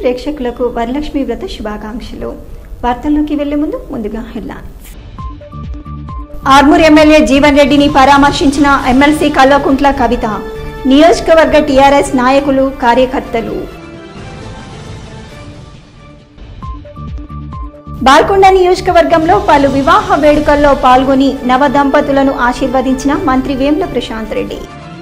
ప్రేక్షకులకు వరలక్ష్మి వ్రత శుభాకాంక్షలు వార్తల్లోకి వెళ్లే ముందు ముందుగా హెడ్లైన్స్ ఆర్మూర్ ఎమ్మెల్యే జీవన్ రెడ్డిని పరామర్శించిన ఎమ్మెల్సీ కల్వకుంట్ల కవిత నియోజకవర్గ టీఆర్ఎస్ నాయకులు కార్యకర్తలు బాల్కొండ నియోజకవర్గంలో పలు వివాహ వేడుకల్లో పాల్గొని నవ దంపతులను ఆశీర్వదించిన మంత్రి వేముల ప్రశాంత్ రెడ్డి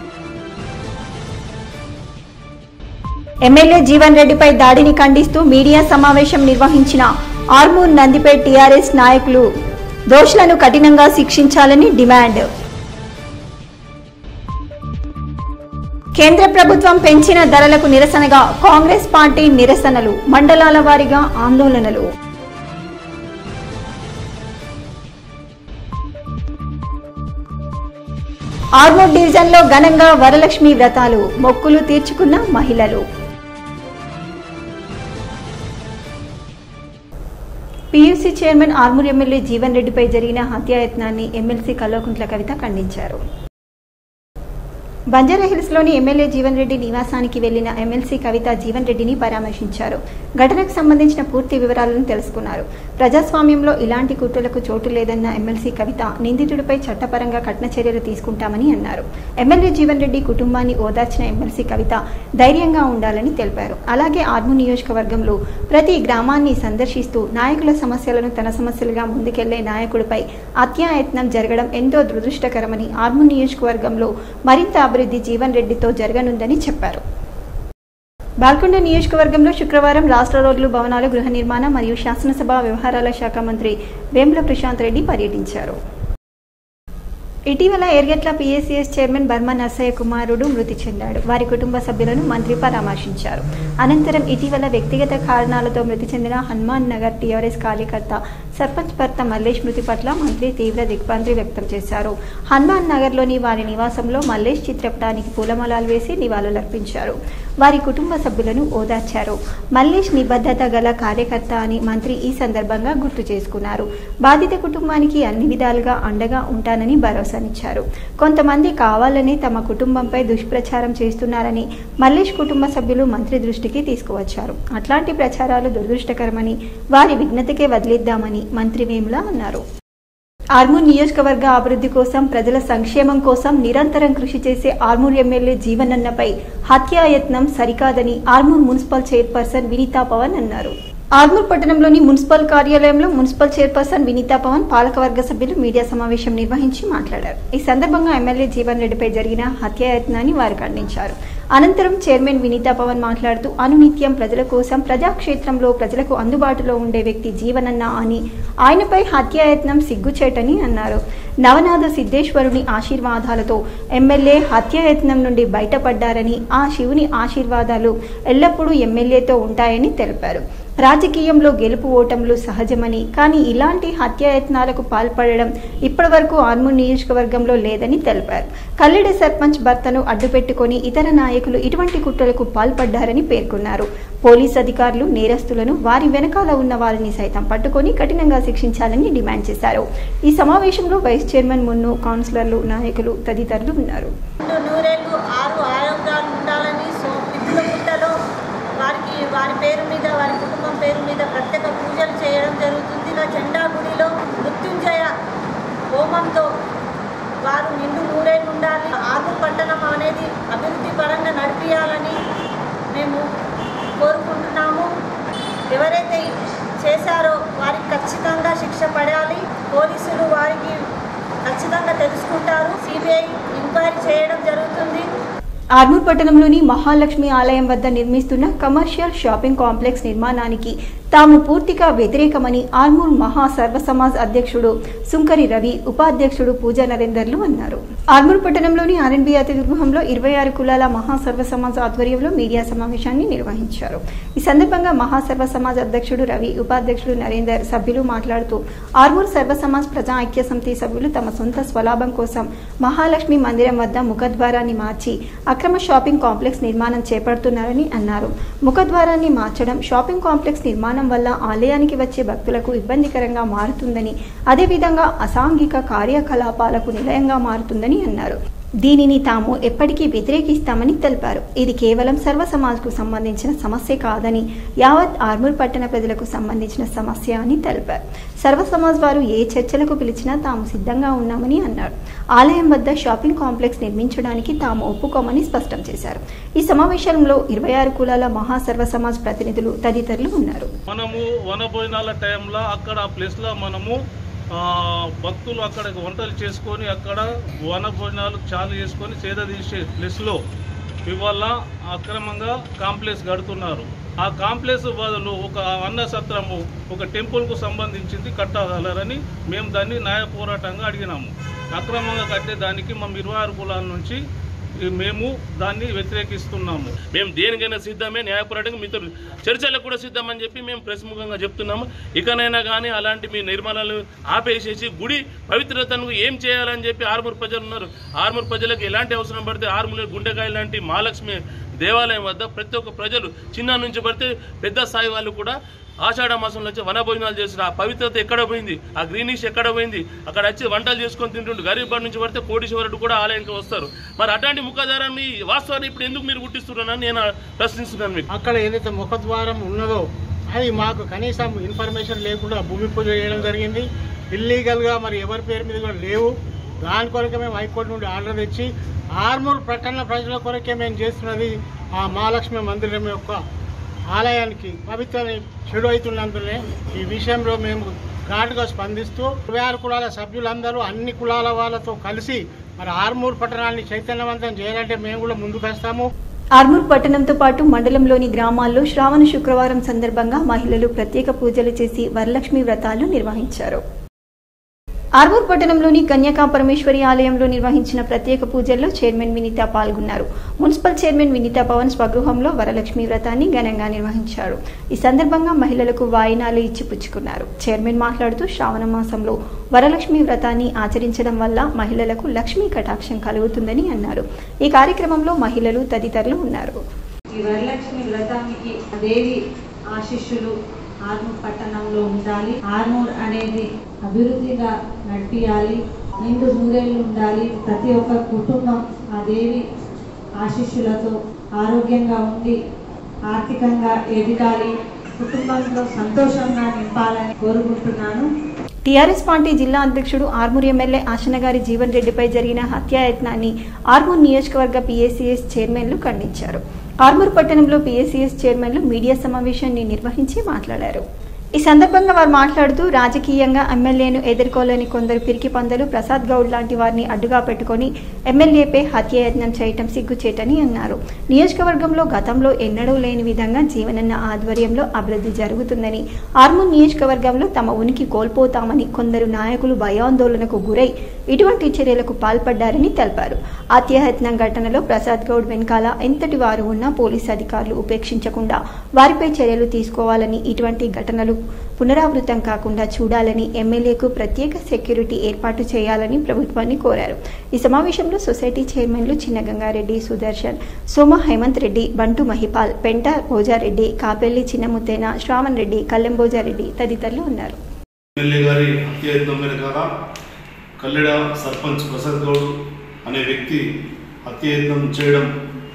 ఎమ్మెల్యే జీవన్ రెడ్డిపై దాడిని ఖండిస్తూ మీడియా సమావేశం నిర్వహించిన ఆర్మూర్ నందిపేట్ టీఆర్ఎస్ నాయకులు దోషులను కఠినంగా శిక్షించాలని డిమాండ్ కేంద్ర ప్రభుత్వం పెంచిన ధరలకు నిరసనగా కాంగ్రెస్ పార్టీ నిరసనలు మండలాల వారీగా ఆందోళనలు ఆర్మూర్ డివిజన్లో ఘనంగా వరలక్ష్మి వ్రతాలు మొక్కులు తీర్చుకున్న మహిళలు PUC chairman Armoor MLA Jeevan రెడ్డిపై జరిగిన హత్యాయత్నాన్ని ఎమ్మెల్సీ కల్వకుంట్ల కవిత ఖండించారు బంజారాహిల్స్లోని ఎమ్మెల్యే జీవన్ రెడ్డి నివాసానికి వెళ్లిన ఎమ్మెల్సీ కవిత జీవన్ రెడ్డిని పరామర్శించారు ఘటనకు సంబంధించిన పూర్తి వివరాలను తెలుసుకున్నారు ప్రజాస్వామ్యంలో ఇలాంటి కుట్రలకు చోటు లేదన్న ఎమ్మెల్సీ కవిత నిందితుడిపై చట్టపరంగా కఠిన చర్యలు తీసుకుంటామని అన్నారు ఎమ్మెల్యే జీవన్ రెడ్డి కుటుంబాన్ని ఓదార్చిన ఎమ్మెల్సీ కవిత ధైర్యంగా ఉండాలని తెలిపారు అలాగే ఆర్మూర్ నియోజకవర్గంలో ప్రతి గ్రామాన్ని సందర్శిస్తూ నాయకుల సమస్యలను తన సమస్యలుగా ముందుకెళ్లే నాయకుడిపై హత్యాయత్నం జరగడం ఎంతో దురదృష్టకరమని ఆర్మూర్ నియోజకవర్గంలో మరింత అభివృద్ధి జీవన్ రెడ్డితో జరగనుందని చెప్పారు బాల్కొండ నియోజకవర్గంలో శుక్రవారం రాష్ట్ర రోడ్లు భవనాలు గృహ నిర్మాణ మరియు శాసనసభ వ్యవహారాల శాఖ మంత్రి వేముల ప్రశాంత్ రెడ్డి పర్యటించారు ఇటీవల ఎర్గట్ల పిఎస్సిఎస్ చైర్మన్ బర్మా నర్సయ్య కుమారుడు మృతి చెందాడు వారి కుటుంబ సభ్యులను మంత్రి పరామర్శించారు అనంతరం ఇటీవల వ్యక్తిగత కారణాలతో మృతి చెందిన హనుమాన్ నగర్ టీఆర్ఎస్ కార్యకర్త సర్పంచ్ భర్త మల్లేష్ మృతి పట్ల మంత్రి తీవ్ర దిగ్భ్రాంతి వ్యక్తం చేశారు హనుమాన్ నగర్లోని వారి నివాసంలో మల్లేష్ చిత్రపటానికి పూలమాలలు వేసి నివాళులర్పించారు వారి కుటుంబ సభ్యులను ఓదార్చారు మల్లేష్ నిబద్ధత గల కార్యకర్త అని మంత్రి ఈ సందర్భంగా గుర్తు చేసుకున్నారు బాధిత కుటుంబానికి అన్ని విధాలుగా అండగా ఉంటానని భరోసానిచ్చారు కొంతమంది కావాలని తమ కుటుంబంపై దుష్ప్రచారం చేస్తున్నారని మల్లేష్ కుటుంబ సభ్యులు మంత్రి దృష్టికి తీసుకువచ్చారు అట్లాంటి ప్రచారాలు దురదృష్టకరమని వారి విఘ్నతకే వదిలిద్దామని మంత్రి వేముల అన్నారు ఆర్మూర్ నియోజకవర్గ అభివృద్ధి కోసం ప్రజల సంక్షేమం కోసం నిరంతరం కృషి చేసే ఆర్మూర్ ఎమ్మెల్యే జీవనన్నపై హత్యాయత్నం సరికాదని ఆర్మూర్ మున్సిపల్ చైర్పర్సన్ వినీతా పవన్ అన్నారు ఆర్మూర్ పట్టణంలోని మున్సిపల్ కార్యాలయంలో మున్సిపల్ చైర్పర్సన్ వినీతా పవన్ పాలకవర్గ సభ్యులు మీడియా సమావేశం నిర్వహించి మాట్లాడారు ఈ సందర్భంగా ఎమ్మెల్యే జీవన్ రెడ్డిపై జరిగిన హత్యాయత్నాన్ని వారు ఖండించారు అనంతరం చైర్మన్ వినీతా పవన్ మాట్లాడుతూ అనునిత్యం ప్రజల కోసం ప్రజాక్షేత్రంలో ప్రజలకు అందుబాటులో ఉండే వ్యక్తి జీవనన్న అని ఆయనపై హత్యాయత్నం సిగ్గుచేటని అన్నారు నవనాథ సిద్ధేశ్వరుని ఆశీర్వాదాలతో ఎమ్మెల్యే హత్యాయత్నం నుండి బయటపడ్డారని ఆ శివుని ఆశీర్వాదాలు ఎల్లప్పుడూ ఎమ్మెల్యేతో ఉంటాయని తెలిపారు రాజకీయంలో గెలుపు ఓటములు సహజమని కానీ ఇలాంటి హత్యాయత్నాలకు పాల్పడడం ఇప్పటివరకు ఆర్మూర్ నియోజకవర్గంలో లేదని తెలిపారు కల్లెడ సర్పంచ్ భర్తను అడ్డుపెట్టుకొని ఇతర నాయకులు ఇటువంటి కుట్రలకు పాల్పడ్డారని పేర్కొన్నారు పోలీస్ అధికారులు నేరస్తులను వారి వెనకాల ఉన్న వారిని సైతం పట్టుకొని కఠినంగా శిక్షించాలని డిమాండ్ చేశారు ఈ సమావేశంలో వైస్ చైర్మన్ మున్ను కౌన్సిలర్లు నాయకులు తదితరులు ఉన్నారు రెండు నూరేళ్ళు ఆరు ఆరోగ్యాలు ఉండాలని సో పితృల పుట్టలో వారికి వారి పేరు మీద వారి కుటుంబం పేరు మీద ప్రత్యేక పూజలు చేయడం జరుగుతుంది ఇలా జెండా గుడిలో మృత్యుంజయ హోమంతో వారు నిండు నూరేళ్ళు ఉండాలి ఆరు పట్టణం అనేది అభివృద్ధి పరంగా నడిపించాలని మేము కోరుకుంటున్నాము ఎవరైతే చేశారో వారికి ఖచ్చితంగా శిక్ష పడాలి పోలీసులు వారికి ఖచ్చితంగా తెలుసుకుంటారు సిబిఐ ఎంక్వైరీ చేయడం జరుగుతుంది ఆర్మూర్ పట్టణంలోని మహాలక్ష్మి ఆలయం వద్ద నిర్మిస్తున్న కమర్షియల్ షాపింగ్ కాంప్లెక్స్ నిర్మాణానికి తాము పూర్తిగా వ్యతిరేకమని ఆర్మూర్ మహా సర్వ సమాజ్ అధ్యక్షుడు సుంకరి రవి ఉపాధ్యక్షుడు పూజా నరేందర్లు అన్నారు ఆర్మూర్ పట్టణంలోని ఆర్ఎన్బి అతిథి గృహంలో ఇరవై ఆరు కులాల మహా సర్వ సమాజ్ ఆధ్వర్యంలో మీడియా సమావేశాన్ని నిర్వహించారు ఈ సందర్భంగా మహా సర్వ సమాజ్ అధ్యక్షుడు రవి ఉపాధ్యక్షుడు నరేందర్ సభ్యులు మాట్లాడుతూ ఆర్మూర్ సర్వ సమాజ్ ప్రజా ఐక్య సమితి సభ్యులు తమ సొంత స్వలాభం కోసం మహాలక్ష్మి మందిరం వద్ద ముఖద్వారాన్ని మార్చి అక్రమ షాపింగ్ కాంప్లెక్స్ నిర్మాణం చేపడుతున్నారని అన్నారు ముఖద్వారాన్ని మార్చడం షాపింగ్ కాంప్లెక్స్ నిర్మాణం వల్ల ఆలయానికి వచ్చే భక్తులకు ఇబ్బందికరంగా మారుతుందని అదేవిధంగా అసాంఘిక కార్యకలాపాలకు నిలయంగా మారుతుందని అన్నారు దీనిని తాము ఎప్పటికీ వ్యతిరేకిస్తామని తెలిపారు ఇది కేవలం సర్వ సమాజ్కు సంబంధించిన సమస్య కాదని యావత్ ఆర్మూర్ పట్టణ ప్రజలకు సంబంధించిన సమస్య అని తెలిపారు సర్వ సమాజ్ వారు ఏ చర్చలకు పిలిచినా తాము సిద్ధంగా ఉన్నామని అన్నారు ఆలయం వద్ద షాపింగ్ కాంప్లెక్స్ నిర్మించడానికి తాము ఒప్పుకోమని స్పష్టం చేశారు ఈ సమావేశంలో ఇరవై ఆరు కులాల మహాసర్వ సమాజ్ ప్రతినిధులు తదితరులు ఉన్నారు మనము వనభోజనాల టైంలో అక్కడ ఆ ప్లేస్లో మనము ఆ, భక్తులు అక్కడ వంటలు చేసుకొని అక్కడ వనభోజనాలు చాలు చేసుకొని సేద తీసే ప్లేస్లో ఇవాళ అక్రమంగా కాంప్లెక్స్ కడుతున్నారు ఆ కాంప్లెక్స్ బదులు ఒక అన్న సత్రము ఒక టెంపుల్కు సంబంధించింది కట్టగలరని మేము దాన్ని న్యాయ పోరాటంగా అడిగినాము అక్రమంగా కట్టే దానికి మా ఇరవై ఆరు కులాల నుంచి ఈ మేము దాన్ని వ్యతిరేకిస్తున్నాము మేము దేనికైనా సిద్ధమే న్యాయపోరాటంగా మీతో చర్చలకు కూడా సిద్ధమని చెప్పి మేము ప్రముఖంగా చెప్తున్నాము ఇకనైనా కానీ అలాంటి మీ నిర్మాణాలు ఆపేసేసి గుడి పవిత్రతను ఏం చేయాలని చెప్పి ఆర్మూర్ ప్రజలు ఉన్నారు ఆర్మూర్ ప్రజలకు ఎలాంటి అవసరం పడితే ఆర్మూర్ గుండెకాయ లాంటి మహాలక్ష్మి దేవాలయం వద్ద ప్రతి ఒక్క ప్రజలు చిన్న నుంచి పడితే పెద్ద స్థాయి వాళ్ళు కూడా ఆషాఢ మాసంలో వచ్చి వన భోజనాలు చేసిన ఆ పవిత్రత ఎక్కడ పోయింది ఆ గ్రీనిష్ ఎక్కడ పోయింది అక్కడ వచ్చి వంటలు చేసుకొని తింటుండు గరీబ్ బాడ్ నుంచి పడితే కోటీశ్వరుడు కూడా ఆలయానికి వస్తారు మరి అట్లాంటి ముఖధారాన్ని వాస్తవాన్ని ఇప్పుడు ఎందుకు మీరు గుర్తిస్తున్నారని నేను ప్రశ్నిస్తున్నాను మీకు అక్కడ ఏదైతే ముఖద్వారం ఉన్నదో అది మాకు కనీసం ఇన్ఫర్మేషన్ లేకుండా భూమి పూజ చేయడం జరిగింది ఇల్లీగల్గా మరి ఎవరి పేరు మీద కూడా లేవు దాని కొరకే మేము హైకోర్టు నుండి ఆర్డర్ తెచ్చి ఆర్మూర్ పట్టణ ప్రజల కొరకే మేము చేస్తున్నది ఆ మహాలక్ష్మి మందిరం యొక్క ఆలయానికి పవిత్ర చెడు అవుతున్నందునే ఈ విషయంలో మేము ఘాటుగా స్పందిస్తూ ఇరవై ఆరు కులాల సభ్యులందరూ అన్ని కులాల వాళ్ళతో కలిసి మరి ఆర్మూర్ పట్టణాన్ని చైతన్యవంతం చేయాలంటే మేము కూడా ముందుకు వస్తాము ఆర్మూర్ పట్టణంతో పాటు మండలంలోని గ్రామాల్లో శ్రావణ శుక్రవారం సందర్భంగా మహిళలు ప్రత్యేక పూజలు చేసి వరలక్ష్మి వ్రతాలు నిర్వహించారు ఆర్మూర్ పట్టణంలోని కన్యకా పరమేశ్వరి ఆలయంలో నిర్వహించిన ప్రత్యేక పూజల్లో చైర్మన్ వినీత పాల్గొన్నారు మున్సిపల్ చైర్మన్ వినీత పవన్ స్వగృహంలో వరలక్ష్మి వ్రతాన్ని ఘనంగా నిర్వహించారు ఈ సందర్భంగా మహిళలకు వాయినాలు ఇచ్చి పుచ్చుకున్నారు చైర్మన్ మాట్లాడుతూ శ్రావణ మాసంలో వరలక్ష్మి వ్రతాన్ని ఆచరించడం వల్ల మహిళలకు లక్ష్మీ కటాక్షం కలుగుతుందని అన్నారు ఈ కార్యక్రమంలో మహిళలు తదితరులు ఉన్నారు ఈ వరలక్ష్మి వ్రతానికి దేవి ఆశిష్యులు ఆర్మూర్ పట్టణంలో ఉండాలి ఆర్మూర్ అనేది అభివృద్ధిగా నడిపియాలి నిండు నూరేళ్ళు ఉండాలి ప్రతి ఒక్క కుటుంబం ఆ దేవి ఆశిష్యులతో ఆరోగ్యంగా ఉండి ఆర్థికంగా ఎదగాలి కుటుంబంలో సంతోషంగా నింపాలని కోరుకుంటున్నాను టీఆర్ఎస్ పార్టీ జిల్లా అధ్యక్షుడు ఆర్మూర్ ఎమ్మెల్యే ఆశనగారి జీవన్ రెడ్డిపై జరిగిన హత్యాయత్నాన్ని ఆర్మూర్ నియోజకవర్గ పీఏసీఎస్ చైర్మన్లు ఖండించారు ఆర్మూర్ పట్టణంలో పీఏసీఎస్ చైర్మన్లు మీడియా సమావేశాన్ని నిర్వహించి మాట్లాడారు ఈ సందర్భంగా వారు మాట్లాడుతూ రాజకీయంగా ఎమ్మెల్యేను ఎదుర్కోలేని కొందరు పిరికి పందలు ప్రసాద్ గౌడ్ లాంటి వారిని అడ్డుగా పెట్టుకొని ఎమ్మెల్యేపై హత్యాయత్నం చేయటం సిగ్గుచేటని అన్నారు నియోజకవర్గంలో గతంలో ఎన్నడూ లేని విధంగా జీవనన్న ఆధ్వర్యంలో అభివృద్ధి జరుగుతుందని ఆర్మూర్ నియోజకవర్గంలో తమ ఉనికి కోల్పోతామని కొందరు నాయకులు భయాందోళనకు గురై ఇటువంటి చర్యలకు పాల్పడ్డారని తెలిపారు హత్యాయత్నం ఘటనలో ప్రసాద్ గౌడ్ వెనకాల ఎంతటి వారు ఉన్నా పోలీసు అధికారులు ఉపేక్షించకుండా వారిపై చర్యలు తీసుకోవాలని ఇటువంటి ఘటనలు పునరావృతం కాకుండా చూడాలని ఎమ్మెల్యేకు ప్రత్యేక సెక్యూరిటీ ఏర్పాటు చేయాలని ప్రభుత్వాన్ని కోరారు ఈ సమావేశంలో సొసైటీ చైర్మన్లు చిన్నగంగారెడ్డి సుదర్శన్ సోమ హేమంత్ రెడ్డి బంటు మహిపాల్ పెంట భోజారెడ్డి కాపెల్లి చిన్నముతేన శ్రావణ్ రెడ్డి కల్లెం భోజారెడ్డి తదితరులు ఉన్నారు ఎమ్మెల్యే గారి హత్యాయత్నం వెనకాల కల్లెడ సర్పంచ్ ప్రసాద్ గౌడ్ అనే వ్యక్తి హత్యాయత్నం చేయడం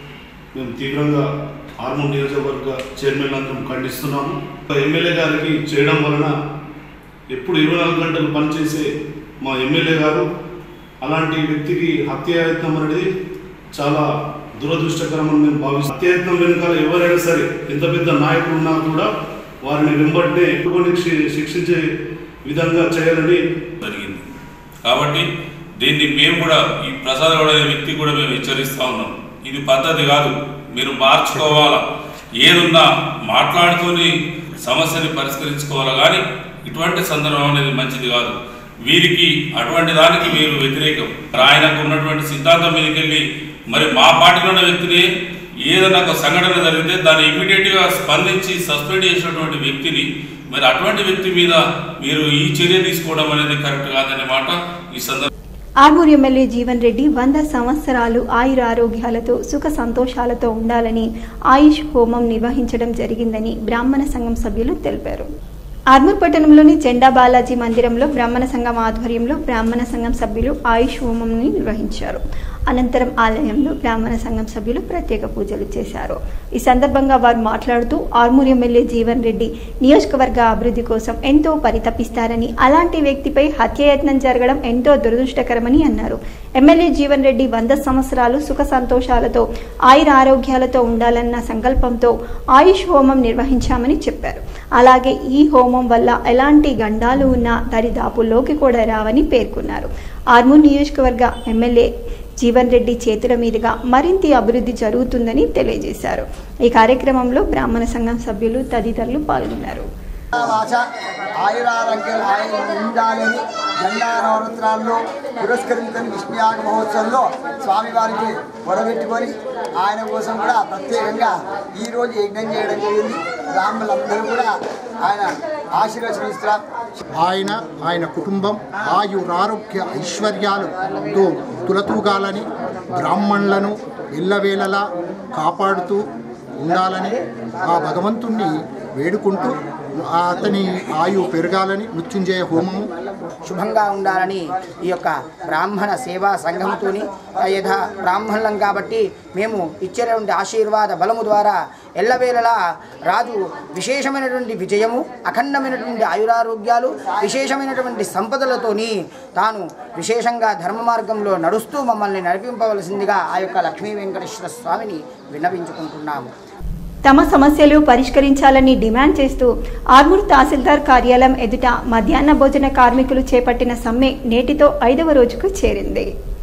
మేము తీవ్రంగా ఆర్మూర్ నియోజకవర్గ చైర్మన్ అందరం ఖండిస్తున్నాము ఎమ్మెల్యే గారికి చేయడం వలన ఎప్పుడు ఇరవై నాలుగు గంటలు పనిచేసే మా ఎమ్మెల్యే గారు అలాంటి వ్యక్తికి హత్యాయత్నం అనేది చాలా దురదృష్టకరమని మేము భావిస్తాం హత్యాయత్నం వెనుకాల ఎవరైనా సరే ఎంత పెద్ద నాయకులు ఉన్నా కూడా వారిని వెంబడినే ఎప్పుకొని శిక్షించే విధంగా చేయాలని జరిగింది కాబట్టి దీన్ని మేము కూడా ఈ ప్రసాద్ గౌడ్ అనే వ్యక్తి కూడా మేము హెచ్చరిస్తా ఉన్నాం ఇది పద్ధతి కాదు మీరు మార్చుకోవాలా ఏదున్నా మాట్లాడుకొని సమస్యని పరిష్కరించుకోవాలా కానీ ఇటువంటి సందర్భం అనేది మంచిది కాదు వీరికి అటువంటి దానికి మీరు వ్యతిరేకం ఆయనకు ఉన్నటువంటి సిద్ధాంతం మీదకి వెళ్ళి మరి మా పార్టీలో ఉన్న వ్యక్తిని ఏదైనా ఒక సంఘటన జరిగితే దాన్ని ఇమీడియట్గా స్పందించి సస్పెండ్ చేసినటువంటి వ్యక్తిని మరి అటువంటి వ్యక్తి మీద మీరు ఈ చర్య తీసుకోవడం అనేది కరెక్ట్ కాదనే మాట ఈ సందర్భంగా ఆర్మూర్ ఎమ్మెల్యే జీవన్ రెడ్డి వంద సంవత్సరాలు ఆయుర ఆరోగ్యాలతో సుఖ సంతోషాలతో ఉండాలని ఆయుష్ హోమం నిర్వహించడం జరిగిందని బ్రాహ్మణ సంఘం సభ్యులు తెలిపారు ఆర్మూర్ పట్టణంలోని జెండా బాలాజీ మందిరంలో బ్రాహ్మణ సంఘం ఆధ్వర్యంలో బ్రాహ్మణ సంఘం సభ్యులు ఆయుష్ హోమంని నిర్వహించారు అనంతరం ఆలయంలో బ్రాహ్మణ సంఘం సభ్యులు ప్రత్యేక పూజలు చేశారు ఈ సందర్భంగా వారు మాట్లాడుతూ ఆర్మూర్ ఎమ్మెల్యే జీవన్ రెడ్డి నియోజకవర్గ అభివృద్ధి కోసం ఎంతో పరితపిస్తారని అలాంటి వ్యక్తిపై హత్యాయత్నం జరగడం ఎంతో దురదృష్టకరమని అన్నారు ఎమ్మెల్యే జీవన్ రెడ్డి వంద సంవత్సరాలు సుఖ సంతోషాలతో ఆయుర ఆరోగ్యాలతో ఉండాలన్న సంకల్పంతో ఆయుష్ హోమం నిర్వహించామని చెప్పారు అలాగే ఈ హోమం వల్ల ఎలాంటి గండాలు ఉన్నా దరిదాపుల్లోకి కూడా రావని పేర్కొన్నారు ఆర్మూర్ నియోజకవర్గ ఎమ్మెల్యే జీవన్ రెడ్డి చేతుల మీదుగా మరింత అభివృద్ధి జరుగుతుందని తెలియజేశారు ఈ కార్యక్రమంలో బ్రాహ్మణ సంఘం సభ్యులు తదితరులు పాల్గొన్నారు భాష ఆయురారోగ్యాలు ఆయన ఉండాలని జెండా నవరాత్రాల్లో పురస్కరించుకొని విష్ణుయాగ మహోత్సవంలో స్వామివారికి పొడబెట్టుకొని ఆయన కోసం కూడా ప్రత్యేకంగా ఈరోజు యజ్ఞం చేయడం జరిగింది బ్రాహ్మణులందరూ కూడా ఆయన ఆశీర్వచనిస్తారు ఆయన ఆయన కుటుంబం ఆయురారోగ్య ఐశ్వర్యాలతో తులతూగాలని బ్రాహ్మణులను ఎల్లవేళలా కాపాడుతూ ఉండాలని ఆ భగవంతుణ్ణి వేడుకుంటూ అతని ఆయు పెరగాలని మృత్యుంజయ హోమము శుభంగా ఉండాలని ఈ యొక్క బ్రాహ్మణ సేవా సంఘంతోని యథా బ్రాహ్మణులం కాబట్టి మేము ఇచ్చేటువంటి ఆశీర్వాద బలము ద్వారా ఎల్లవేళలా రాజు విశేషమైనటువంటి విజయము అఖండమైనటువంటి ఆయురారోగ్యాలు విశేషమైనటువంటి సంపదలతోని తాను విశేషంగా ధర్మ మార్గంలో నడుస్తూ మమ్మల్ని నడిపింపవలసిందిగా ఆ యొక్క లక్ష్మీ వెంకటేశ్వర స్వామిని విన్నవించుకుంటున్నాము తమ సమస్యలు పరిష్కరించాలని డిమాండ్ చేస్తూ ఆర్మూర్ తహసీల్దార్ కార్యాలయం ఎదుట మధ్యాహ్న భోజన కార్మికులు చేపట్టిన సమ్మె నేటితో ఐదవ రోజుకు చేరింది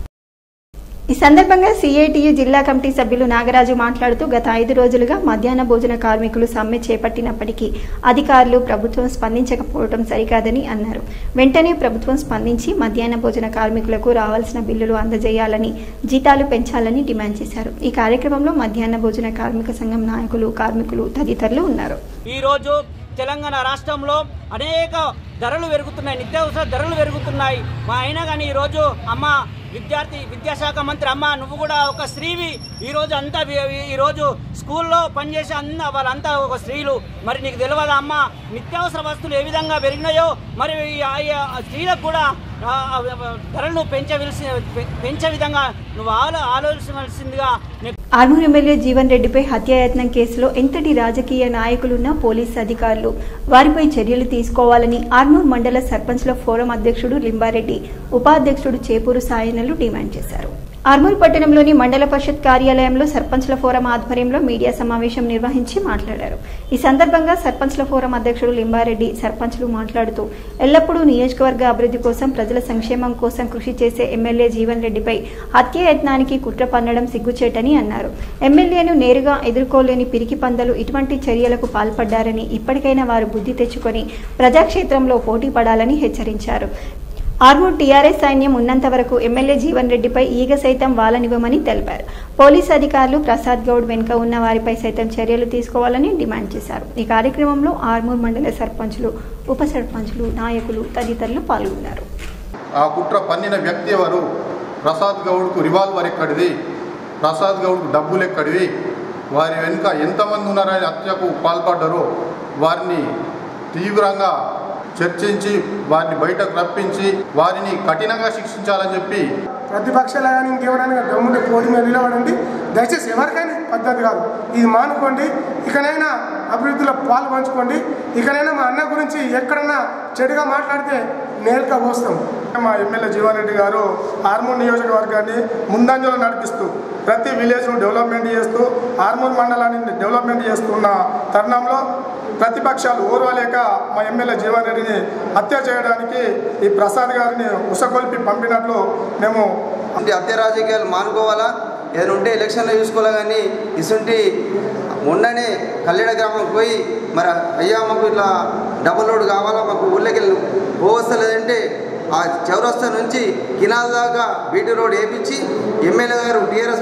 ఈ సందర్భంగా సిఐటియు జిల్లా కమిటీ సభ్యులు నాగరాజు మాట్లాడుతూ గత ఐదు రోజులుగా మధ్యాహ్న భోజన కార్మికులు సమ్మె చేపట్టినప్పటికీ అధికారులు ప్రభుత్వం స్పందించకపోవడం సరికాదని అన్నారు వెంటనే ప్రభుత్వం స్పందించి మధ్యాహ్న భోజన కార్మికులకు రావాల్సిన బిల్లులు అందజేయాలని జీతాలు పెంచాలని డిమాండ్ చేశారు ఈ కార్యక్రమంలో మధ్యాహ్న భోజన కార్మిక సంఘం నాయకులు కార్మికులు తదితరులు ఉన్నారు ఈరోజు తెలంగాణ రాష్ట్రంలో అనేక ధరలు పెరుగుతున్నాయి నిత్యావసర ధరలు పెరుగుతున్నాయి మా అయినా కానీ ఈరోజు అమ్మ విద్యార్థి విద్యాశాఖ మంత్రి అమ్మ నువ్వు కూడా ఒక స్త్రీవి ఈరోజు అంతా వి- ఈరోజు స్కూల్లో పనిచేసే అన్న వాళ్ళంతా ఒక స్త్రీలు మరి నీకు తెలియదా అమ్మ నిత్యావసర వస్తువులు ఏ విధంగా పెరిగినాయో మరి ఈ- ఆ స్త్రీలకు కూడా ఆ, ఆ, ధరలు పెంచవలసి పె- పెంచే విధంగా నువ్వు ఆలో ఆలోచించవలసిందిగా నేను ఆర్మూర్ ఎమ్మెల్యే జీవన్ రెడ్డిపై హత్యాయత్నం కేసులో ఎంతటి రాజకీయ నాయకులున్నా పోలీసు అధికారులు వారిపై చర్యలు తీసుకోవాలని ఆర్మూర్ మండల సర్పంచ్ల ఫోరం అధ్యక్షుడు లింబారెడ్డి ఉపాధ్యక్షుడు చేపూరు సాయనలు డిమాండ్ చేశారు ఆర్మూర్ పట్టణంలోని మండల పరిషత్ కార్యాలయంలో సర్పంచ్ల ఫోరం ఆధ్వర్యంలో మీడియా సమావేశం నిర్వహించి మాట్లాడారు ఈ సందర్భంగా సర్పంచ్ల ఫోరం అధ్యక్షుడు లింబారెడ్డి సర్పంచ్లు మాట్లాడుతూ ఎల్లప్పుడూ నియోజకవర్గ అభివృద్ధి కోసం ప్రజల సంక్షేమం కోసం కృషి చేసే ఎమ్మెల్యే జీవన్ రెడ్డిపై హత్యాయత్నానికి కుట్ర పన్నడం సిగ్గుచేటని అన్నారు ఎమ్మెల్యేను నేరుగా ఎదుర్కోలేని పిరికి పందలు ఇటువంటి చర్యలకు పాల్పడ్డారని ఇప్పటికైనా వారు బుద్ధి తెచ్చుకొని ప్రజాక్షేత్రంలో పోటీ పడాలని హెచ్చరించారు ఆర్మూర్ టీఆర్ఎస్ సైన్యం ఉన్నంత వరకు ఎమ్మెల్యే జీవన్ రెడ్డిపై ఈగ సైతం వాలనివ్వమని తెలిపారు పోలీసు అధికారులు ప్రసాద్ గౌడ్ వెనుక ఉన్న వారిపై సైతం చర్యలు తీసుకోవాలని డిమాండ్ చేశారు ఈ కార్యక్రమంలో ఆర్మూర్ మండల సర్పంచులు ఉప సర్పంచులు నాయకులు తదితరులు పాల్గొన్నారు ఆ కుట్ర పన్నిన వ్యక్తి ఎవరు ప్రసాద్ గౌడ్కు రివాల్వర్ ఎక్కడిది ప్రసాద్ గౌడ్కు డబ్బులు ఎక్కడివి వారి వెనుక ఎంతమంది ఉన్నారని హత్యకు పాల్పడ్డారో వారిని తీవ్రంగా చర్చించి వారిని బయటకు రప్పించి వారిని కఠినంగా శిక్షించాలని చెప్పి ప్రతిపక్షాలు కానీ ఇంకెవరైనా దమ్ముంటే పోటీ మీద నిలబడండి దయచేసి ఎవరికైనా పద్ధతి కాదు ఇది మానుకోండి ఇకనైనా అభివృద్ధిలో పాలు పంచుకోండి ఇకనైనా మా అన్న గురించి ఎక్కడన్నా చెడుగా మాట్లాడితే నేరుగా పోస్తాం మా ఎమ్మెల్యే జీవన్ రెడ్డి గారు హార్మోన్ నియోజకవర్గాన్ని ముందంజలో నడిపిస్తూ ప్రతి విలేజ్ను డెవలప్మెంట్ చేస్తూ హార్మోన్ మండలాన్ని డెవలప్మెంట్ చేస్తున్న తరుణంలో ప్రతిపక్షాలు ఓర్వలేక మా ఎమ్మెల్యే జీవన్ రెడ్డిని హత్య చేయడానికి ఈ ప్రసాద్ గారిని ఉసగొల్పి పంపినట్లు మేము అంటే హత్య రాజకీయాలు మానుకోవాలా ఏదైనా ఉంటే ఎలక్షన్లో చూసుకోవాలి కానీ ఇసుంటి మొన్ననే కల్లెడ గ్రామంకి పోయి మరి అయ్యా మాకు ఇట్లా డబుల్ రోడ్ కావాలా మాకు ఊళ్ళోకి వెళ్ళి పోవస్తలేదంటే ఆ చౌరస్తా నుంచి కినాల దాకా బీటీ రోడ్ వేయించి ఎమ్మెల్యే గారు టీఆర్ఎస్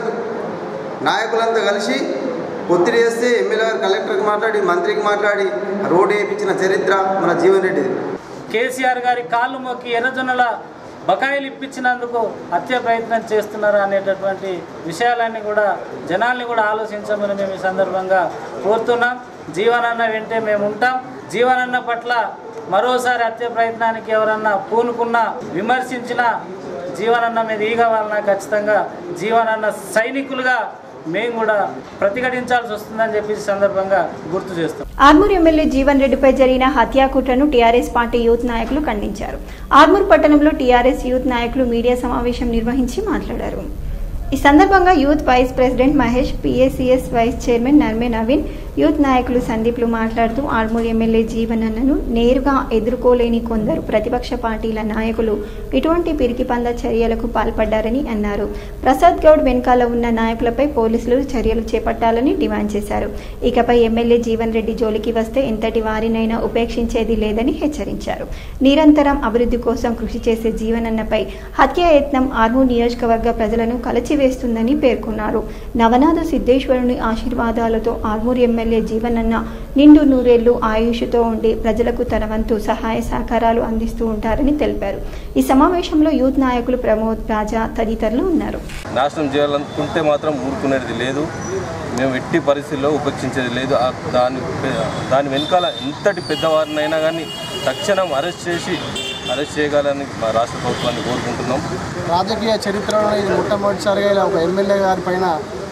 నాయకులంతా కలిసి ఒత్తిడి చేస్తే ఎమ్మెల్యే గారు కలెక్టర్కి మాట్లాడి మంత్రికి మాట్లాడి రోడ్ వేయించిన చరిత్ర మన జీవన్ రెడ్డిది కేసీఆర్ గారి కాళ్ళు మొక్కి ఎర్రజొన్నల బకాయిలు ఇప్పించినందుకు హత్య ప్రయత్నం చేస్తున్నారు అనేటటువంటి విషయాలన్నీ కూడా జనాల్ని కూడా ఆలోచించమని మేము ఈ సందర్భంగా కోరుతున్నాం జీవనాన్న వెంటే మేము ఉంటాం జీవనన్న పట్ల మరోసారి హత్య ప్రయత్నానికి ఎవరన్నా పూనుకున్నా విమర్శించినా జీవనన్న మీద ఈగ వలన ఖచ్చితంగా జీవనన్న సైనికులుగా మేము కూడా ప్రతిఘటించాల్సి వస్తుందని చెప్పి ఈ సందర్భంగా గుర్తు చేస్తాం ఆర్మూర్ ఎమ్మెల్యే జీవన్ రెడ్డిపై జరిగిన హత్యాకుట్రను టీఆర్ఎస్ పార్టీ యూత్ నాయకులు ఖండించారు ఆర్మూర్ పట్టణంలో టీఆర్ఎస్ యూత్ నాయకులు మీడియా సమావేశం నిర్వహించి మాట్లాడారు ఈ సందర్భంగా youth vice president Mahesh PACS vice chairman Narme Naveen youth నాయకులు సందీప్లు మాట్లాడుతూ ఆర్మూర్ ఎమ్మెల్యే జీవనన్నను నేరుగా ఎదుర్కోలేని కొందరు ప్రతిపక్ష పార్టీల నాయకులు ఇటువంటి పిరికిపంద చర్యలకు పాల్పడ్డారని అన్నారు ప్రసాద్ గౌడ్ వెనకాల ఉన్న నాయకులపై పోలీసులు చర్యలు చేపట్టాలని డిమాండ్ చేశారు ఇకపై ఎమ్మెల్యే జీవన్ రెడ్డి జోలికి వస్తే ఎంతటి వారినైనా ఉపేక్షించేది లేదని హెచ్చరించారు నిరంతరం అభివృద్ధి కోసం కృషి చేసే జీవనన్నపై హత్యాయత్నం ఆర్మూర్ నియోజకవర్గ ప్రజలను కలచివేస్తుందని పేర్కొన్నారు నవనాథ సిద్ధేశ్వరుని ఆశీర్వాదాలతో ఆర్మూర్ ఎమ్మెల్యే జీవనన్న నిండు నూరేళ్లు ఆయుష్తో ఉండి ప్రజలకు తన వంతు సహాయ సహకారాలు అందిస్తూ ఉంటారని తెలిపారు ఈ సమావేశంలో యూత్ నాయకులు ప్రమోద్ రాజా తదితరులు ఉన్నారు నాశనం చేయాలనుకుంటే మాత్రం ఊరుకునేది లేదు మేము ఎట్టి పరిస్థితుల్లో ఉపేక్షించేది లేదు ఆ దాని దాని వెనకాల ఎంతటి పెద్దవారినైనా కానీ తక్షణం అరెస్ట్ చేసి అరెస్ట్ చేయగలని మా రాష్ట్ర ప్రభుత్వాన్ని కోరుకుంటున్నాం రాజకీయ చరిత్రలో ఇది మొట్టమొదటిసారిగా ఇలా ఒక ఎమ్మెల్యే గారి పైన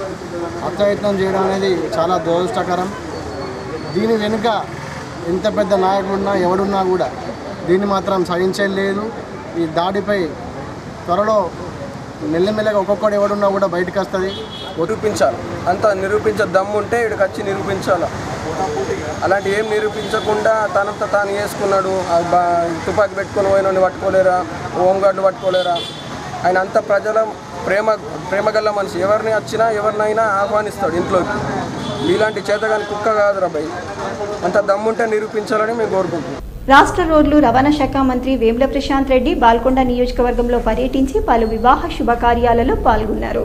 హత్యాయత్నం చేయడం అనేది చాలా దురదృష్టకరం దీని వెనుక ఎంత పెద్ద నాయకుడున్నా ఎవడున్నా కూడా దీన్ని మాత్రం సహించేది లేదు ఈ దాడిపై త్వరలో మెల్లమెల్లగా ఒక్కొక్కడు ఎవడున్నా కూడా బయటకు వస్తుంది నిరూపించాలి అంత నిరూపించే దమ్ము ఉంటే ఇక్కడికి వచ్చి నిరూపించాలి అలాంటి ఏం నిరూపించకుండా తనంత తాను వేసుకున్నాడు ఆ బా- తుపాకీ పెట్టుకొని పోయిన పట్టుకోలేరా హోంగార్డు పట్టుకోలేరా ఆయన అంత ప్రజల ప్రేమ ప్రేమగల్ల మనిషి ఎవరిని వచ్చినా ఎవరినైనా ఆహ్వానిస్తాడు ఇంట్లోకి ఇలాంటి చేతగాని కుక్క కాదురా భయ్ అంత దమ్ముంటే నిరూపించాలని మేము కోరుకుంటున్నాం రాష్ట్ర రోడ్లు రవాణా శాఖ మంత్రి వేముల ప్రశాంత్ రెడ్డి బాల్కొండ నియోజకవర్గంలో పర్యటించి పలు వివాహ శుభకార్యాలలో పాల్గొన్నారు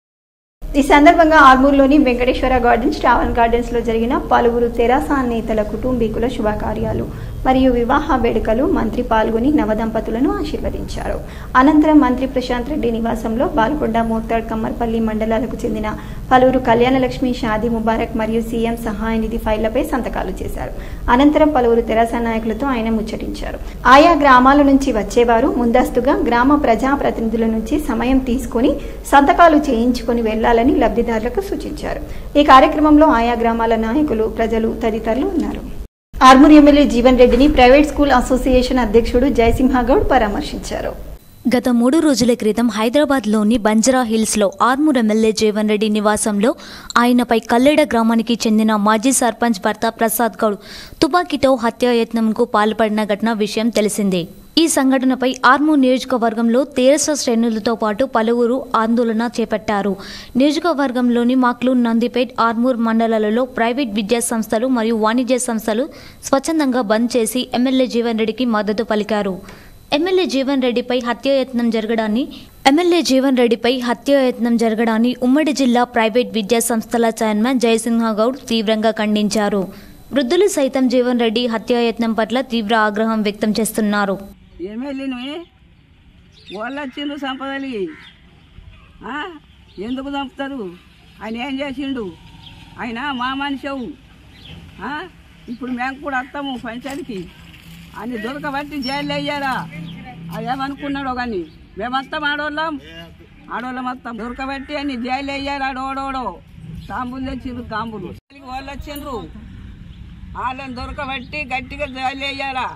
ఈ సందర్భంగా ఆర్మూర్లోని వెంకటేశ్వర గార్డెన్స్ ట్రావెల్ గార్డెన్స్ లో జరిగిన పలువురు తెరాస నేతల కుటుంబీకుల శుభకార్యాలు మరియు వివాహ వేడుకలు మంత్రి పాల్గొని నవదంపతులను ఆశీర్వదించారు అనంతరం మంత్రి ప్రశాంత్ రెడ్డి నివాసంలో బాల్కొండ మోర్తాడ్ కమ్మర్పల్లి మండలాలకు చెందిన పలువురు కళ్యాణలక్ష్మి షాదీ ముబారక్ మరియు సీఎం సహాయ నిధి ఫైళ్లపై సంతకాలు చేశారు అనంతరం పలువురు తెరాస నాయకులతో ఆయన ముచ్చటించారు ఆయా గ్రామాల నుంచి వచ్చేవారు ముందస్తుగా గ్రామ ప్రజాప్రతినిధుల నుంచి సమయం తీసుకుని సంతకాలు చేయించుకొని వెళ్లాలని లబ్ధిదారులకు సూచించారు ఈ కార్యక్రమంలో ఆయా గ్రామాల నాయకులు ప్రజలు తదితరులు ఉన్నారు ఆర్మూర్ ఎమ్మెల్యే జీవన్ రెడ్డిని ప్రైవేట్ స్కూల్ అసోసియేషన్ అధ్యక్షుడు జయసింహగౌడ్ పరామర్శించారు గత మూడు రోజుల క్రితం హైదరాబాద్లోని బంజరా హిల్స్లో ఆర్మూర్ ఎమ్మెల్యే జీవన్ రెడ్డి నివాసంలో ఆయనపై కల్లేడ గ్రామానికి చెందిన మాజీ సర్పంచ్ భర్త ప్రసాద్ గౌడ్ తుపాకీతో హత్యాయత్నంకు పాల్పడిన ఘటన విషయం తెలిసిందే ఈ సంఘటనపై ఆర్మూర్ నియోజకవర్గంలో తెరస శ్రేణులతో పాటు పలువురు ఆందోళన చేపట్టారు నియోజకవర్గంలోని మాక్లూన్ నందిపేట్ ఆర్మూర్ మండలాలలో ప్రైవేట్ విద్యా సంస్థలు మరియు వాణిజ్య సంస్థలు స్వచ్ఛందంగా బంద్ చేసి ఎమ్మెల్యే జీవన్ రెడ్డికి మద్దతు పలికారు ఎమ్మెల్యే జీవన్ రెడ్డిపై హత్యాయత్నం జరగడాన్ని ఎమ్మెల్యే జీవన్ రెడ్డిపై హత్యాయత్నం జరగడాన్ని ఉమ్మడి జిల్లా ప్రైవేట్ విద్యా సంస్థల చైర్మన్ జయసింహ గౌడ్ తీవ్రంగా ఖండించారు వృద్ధులు సైతం జీవన్ రెడ్డి హత్యాయత్నం పట్ల తీవ్ర ఆగ్రహం వ్యక్తం చేస్తున్నారు ఎమ్మెల్యేని వాళ్ళు వచ్చిండ్రు సంపదలి ఆ? ఎందుకు చంపుతారు ఆయన ఏం చేసిండు ఆయన మా మనిషవు ఆ? ఇప్పుడు మేము కూడా వస్తాము పంచాయతీకి అని దొరకబట్టి జైలు అయ్యారా అది ఏమనుకున్నాడో కానీ మేము వస్తాం ఆడోళ్ళం ఆడోళ్ళం వస్తాం దొరకబట్టి అని జైలు అయ్యారు ఆడోడోడో తాంబులు తెచ్చిండ్రు తాంబులు వాళ్ళు వచ్చిండ్రు వాళ్ళని దొరకబట్టి గట్టిగా జైలు అయ్యారా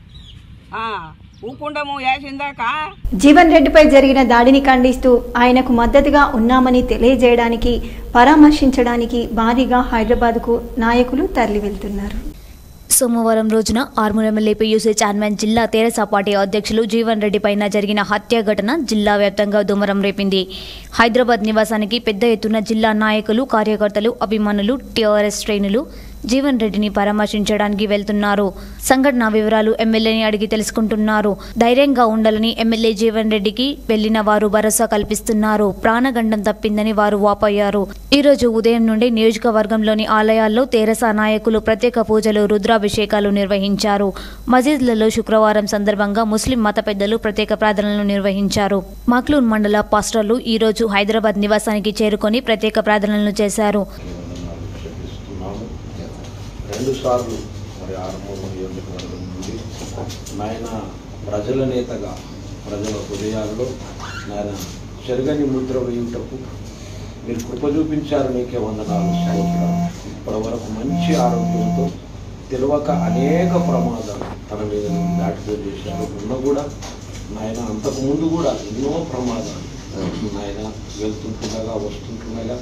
ఊకుండము వేసిందాకా జీవన్ రెడ్డిపై జరిగిన దాడిని ఖండిస్తూ ఆయనకు మద్దతుగా ఉన్నామని తెలియజేయడానికి పరామర్శించడానికి భారీగా హైదరాబాద్కు నాయకులు తరలి వెళ్తున్నారు సోమవారం రోజున ఆర్మూర్ ఎమ్మెల్యే పీయూసీ చైర్మన్ జిల్లా తెరస పార్టీ అధ్యక్షులు జీవన్ రెడ్డి పైన జరిగిన హత్య ఘటన జిల్లా వ్యాప్తంగా దుమరం రేపింది హైదరాబాద్ నివాసానికి పెద్ద ఎత్తున జిల్లా నాయకులు కార్యకర్తలు అభిమానులు టీఆర్ఎస్ శ్రేణులు జీవన్ రెడ్డిని పరామర్శించడానికి వెళ్తున్నారు సంఘటన వివరాలు ఎమ్మెల్యేని అడిగి తెలుసుకుంటున్నారు ధైర్యంగా ఉండాలని ఎమ్మెల్యే జీవన్ రెడ్డికి వెళ్లిన వారు భరోసా కల్పిస్తున్నారు ప్రాణగండం తప్పిందని వారు వాపోయారు ఈ రోజు ఉదయం నుండి నియోజకవర్గంలోని ఆలయాల్లో తెరసా నాయకులు ప్రత్యేక పూజలు రుద్రాభిషేకాలు నిర్వహించారు మసీద్లలో శుక్రవారం సందర్భంగా ముస్లిం మత పెద్దలు ప్రత్యేక ప్రార్థనలు నిర్వహించారు మక్లూన్ మండల పాస్టర్లు ఈ రోజు హైదరాబాద్ నివాసానికి చేరుకొని ప్రత్యేక ప్రార్థనలు చేశారు రెండు సార్లు మరి ఆరుమూరు నియోజకవర్గం నుండి నాయన ప్రజల నేతగా ప్రజల హృదయాల్లో నాయన చెరగని ముద్ర వేయుటకు మీరు కృప చూపించారు నీకే వందనాలు స్తోత్రాలు ఇప్పటి వరకు మంచి ఆరోగ్యంతో తెలియక అనేక ప్రమాదాలు తన మీద దాటిపో చేశారు ఉన్న కూడా నాయన అంతకు ముందు కూడా ఎన్నో ప్రమాదాలు నాయన వెళ్తుంటుండగా వస్తుంటుండగా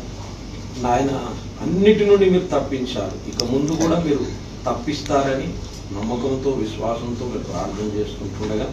నాయన అన్నిటి నుండి మీరు తప్పించారు ఇక ముందు కూడా మీరు తప్పిస్తారని నమ్మకంతో విశ్వాసంతో మీరు ప్రార్థన చేసుకుంటుండగా